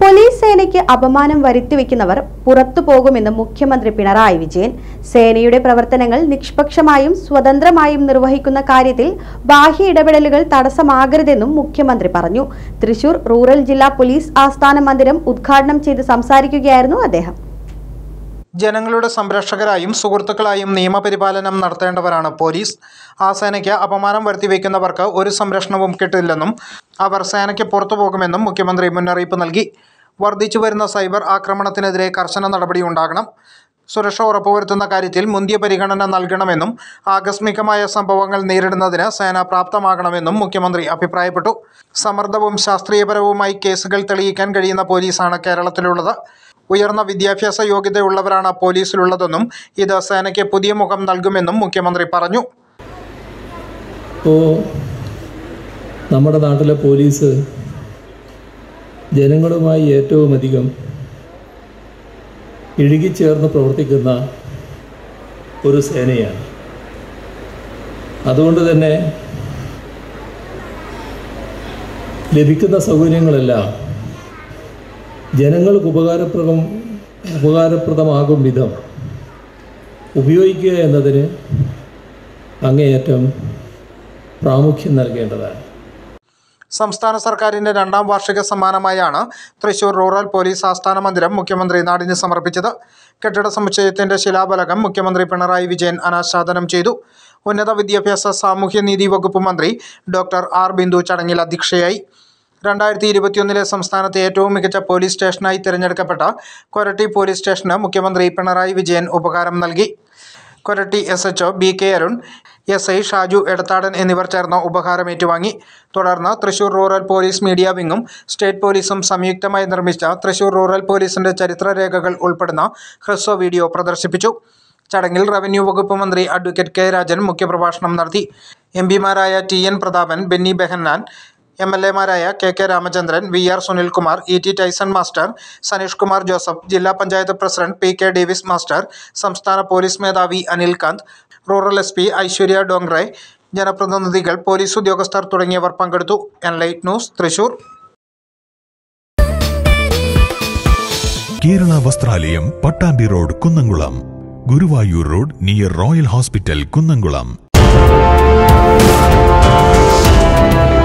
police സേനയ്ക്ക് അപമാനം വരുത്തിവെക്കുന്നവർ പുറത്തു പോകുമെന്ന് മുഖ്യമന്ത്രി പിണറായി വിജയൻ സേനയുടെ പ്രവർത്തനങ്ങൾ നിഷ്പക്ഷമായും സ്വതന്ത്രമായും നിർവഹിക്കുന്ന കാര്യത്തിൽ ബാഹ്യ ഇടപെടലുകൾ തടസ്സമാകരുതെന്നും മുഖ്യമന്ത്രി പറഞ്ഞു തൃശൂർ റൂറൽ ജില്ലാ പോലീസ് ആസ്ഥാന മന്ദിരം ഉദ്ഘാടനം ചെയ്ത് സംസാരിക്കുകയായിരുന്നു അദ്ദേഹം ജനങ്ങളുടെ സംരക്ഷകരായും സുഹൃത്തുക്കളായും നിയമപരിപാലനം നടത്തേണ്ടവരാണ് പോലീസ് ആ സേനയ്ക്ക് അപമാനം വരുത്തിവെക്കുന്നവർക്ക് ഒരു സംരക്ഷണവും കിട്ടില്ലെന്നും അവർ സേനയ്ക്ക് പുറത്തു പോകുമെന്നും മുഖ്യമന്ത്രി മുന്നറിയിപ്പ് നൽകി വർദ്ധിച്ചു വരുന്ന സൈബർ ആക്രമണത്തിനെതിരെ കർശന നടപടിയുണ്ടാകണം സുരക്ഷ ഉറപ്പുവരുത്തുന്ന കാര്യത്തിൽ മുന്തിയ പരിഗണന നൽകണമെന്നും ആകസ്മികമായ സംഭവങ്ങൾ നേരിടുന്നതിന് സേന പ്രാപ്തമാകണമെന്നും മുഖ്യമന്ത്രി അഭിപ്രായപ്പെട്ടു സമർത്ഥവും ശാസ്ത്രീയപരവുമായി കേസുകൾ തെളിയിക്കാൻ കഴിയുന്ന പോലീസാണ് കേരളത്തിലുള്ളത് ഉയർന്ന വിദ്യാഭ്യാസ യോഗ്യതയുള്ളവരാണ് പോലീസിലുള്ളതെന്നും ഇത് സേനയ്ക്ക് പുതിയ മുഖം നൽകുമെന്നും മുഖ്യമന്ത്രി പറഞ്ഞു ഇപ്പോൾ നമ്മുടെ നാട്ടിലെ പോലീസ് ജനങ്ങളുമായി ഏറ്റവും അധികം ഇഴുകിച്ചേർന്ന് പ്രവർത്തിക്കുന്ന ഒരു സേനയാണ് അതുകൊണ്ട് തന്നെ ലഭിക്കുന്ന സൗകര്യങ്ങളെല്ലാം ജനങ്ങൾക്ക് ഉപകാരപ്രദം ഉപകാരപ്രദമാകും വിധം ഉപയോഗിക്കുക എന്നതിന് അങ്ങേയറ്റം പ്രാമുഖ്യം നൽകേണ്ടതാണ് സംസ്ഥാന സർക്കാരിൻ്റെ രണ്ടാം വാർഷിക സമ്മാനമായാണ് തൃശൂർ റൂറൽ പോലീസ് ആസ്ഥാന മന്ദിരം മുഖ്യമന്ത്രി നാടിന് സമർപ്പിച്ചത് കെട്ടിട സമുച്ചയത്തിൻ്റെ ശിലാഫലകം മുഖ്യമന്ത്രി പിണറായി വിജയൻ അനാച്ഛാദനം ചെയ്തു ഉന്നത വിദ്യാഭ്യാസ സാമൂഹ്യനീതി വകുപ്പ് മന്ത്രി ഡോക്ടർ ആർ ബിന്ദു ചടങ്ങിൽ അധ്യക്ഷയായി രണ്ടായിരത്തി ഇരുപത്തിയൊന്നിലെ സംസ്ഥാനത്തെ ഏറ്റവും മികച്ച പോലീസ് സ്റ്റേഷനായി തിരഞ്ഞെടുക്കപ്പെട്ട കൊരട്ടി പോലീസ് സ്റ്റേഷന് മുഖ്യമന്ത്രി പിണറായി വിജയൻ ഉപകാരം നൽകി Koratty S H B K Arun S I Shaju Edathadan എന്നിവർ ചേർന്ന് ഉപഹാരം ഏറ്റുവാങ്ങി തുടർന്ന് തൃശൂർ റൂറൽ പോലീസ് മീഡിയ വിങ്ങും സ്റ്റേറ്റ് പോലീസും സംയുക്തമായി നിർമ്മിച്ച തൃശൂർ റൂറൽ പോലീസിൻ്റെ ചരിത്രരേഖകൾ ഉൾപ്പെടുന്ന ഹ്രസ്വ വീഡിയോ പ്രദർശിപ്പിച്ചു ചടങ്ങിൽ റവന്യൂ വകുപ്പ് മന്ത്രി അഡ്വക്കേറ്റ് കെ രാജൻ മുഖ്യപ്രഭാഷണം നടത്തി എം പിമാരായ T N Prathapan Benny Behanan M L എമാരായ K K Ramachandran V R Sunilkumar E T Tyson master Saneesh Kumar Joseph ജില്ലാ panchayat president P K Davis master സംസ്ഥാന പോലീസ് മേധാവി Anil Kant rural S P Aishwarya Dongre ജനപ്രതിനിധികൾ പോലീസ് ഉദ്യോഗസ്ഥർ തുടങ്ങിയവർ പങ്കെടുത്തു Enlight news Thrissur Kerala Vasthralayam Pattambi road Kunnamkulam Guruvayur road near royal hospital Kunnamkulam